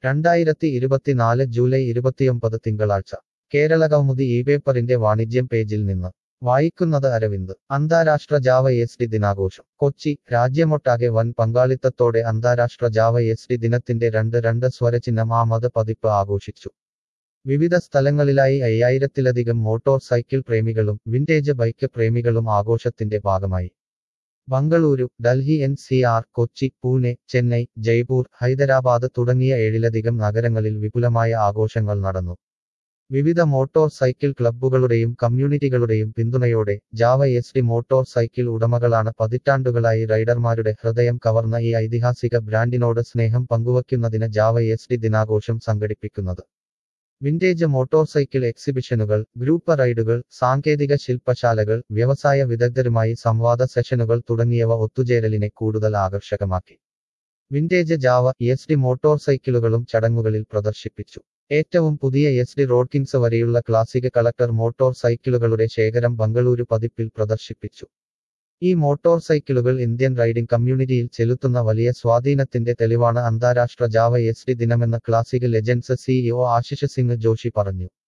രണ്ടായിരത്തി ഇരുപത്തിനാല് ജൂലൈ ഇരുപത്തിയൊമ്പത് തിങ്കളാഴ്ച കേരള കൗമുദി ഈ പേപ്പറിന്റെ വാണിജ്യം പേജിൽ നിന്ന് വായിക്കുന്നത് അരവിന്ദ് അന്താരാഷ്ട്ര ജാവ എസ് ഡി ദിനാഘോഷം കൊച്ചി രാജ്യമൊട്ടാകെ വൻ പങ്കാളിത്തത്തോടെ അന്താരാഷ്ട്ര ജാവ എസ് ഡി ദിനത്തിന്റെ രണ്ട് രണ്ട് സ്വരചിഹ്നം ആമത് പതിപ്പ് ആഘോഷിച്ചു വിവിധ സ്ഥലങ്ങളിലായി അയ്യായിരത്തിലധികം മോട്ടോർ സൈക്കിൾ പ്രേമികളും വിന്റേജ് ബൈക്ക് പ്രേമികളും ആഘോഷത്തിന്റെ ഭാഗമായി Bengaluru Delhi N C R Kochi Pune Chennai Jaipur Hyderabad തുടങ്ങിയ ഏഴിലധികം നഗരങ്ങളിൽ വിപുലമായ ആഘോഷങ്ങൾ നടന്നു വിവിധ മോട്ടോർ സൈക്കിൾ ക്ലബ്ബുകളുടെയും കമ്മ്യൂണിറ്റികളുടെയും പിന്തുണയോടെ Jawa S D motor cycle ഉടമകളാണ് പതിറ്റാണ്ടുകളായി റൈഡർമാരുടെ ഹൃദയം കവർന്ന ഈ ഐതിഹാസിക ബ്രാൻഡിനോട് സ്നേഹം പങ്കുവയ്ക്കുന്നതിന് ജാവ എസ് ഡി ദിനാഘോഷം സംഘടിപ്പിക്കുന്നത് വിന്റേജ് മോട്ടോർ സൈക്കിൾ എക്സിബിഷനുകൾ ഗ്രൂപ്പ് റൈഡുകൾ സാങ്കേതിക ശില്പശാലകൾ വ്യവസായ വിദഗ്ധരുമായി സംവാദ സെഷനുകൾ തുടങ്ങിയവ ഒത്തുചേരലിനെ കൂടുതൽ ആകർഷകമാക്കി vintage Jawa S D motor സൈക്കിളുകളും ചടങ്ങുകളിൽ പ്രദർശിപ്പിച്ചു ഏറ്റവും പുതിയ എസ് ഡി റോഡ്കിങ്സ് വരെയുള്ള ക്ലാസിക് കളക്ടർ മോട്ടോർ സൈക്കിളുകളുടെ ശേഖരം ബംഗളൂരു പതിപ്പിൽ പ്രദർശിപ്പിച്ചു ഈ മോട്ടോർ സൈക്കിളുകൾ ഇന്ത്യൻ റൈഡിംഗ് കമ്മ്യൂണിറ്റിയിൽ ചെലുത്തുന്ന വലിയ സ്വാധീനത്തിന്റെ തെളിവാണ് അന്താരാഷ്ട്ര ജാവ എസ് ഡി ദിനമെന്ന് classic legends CEO Ashish Singh Joshi പറഞ്ഞു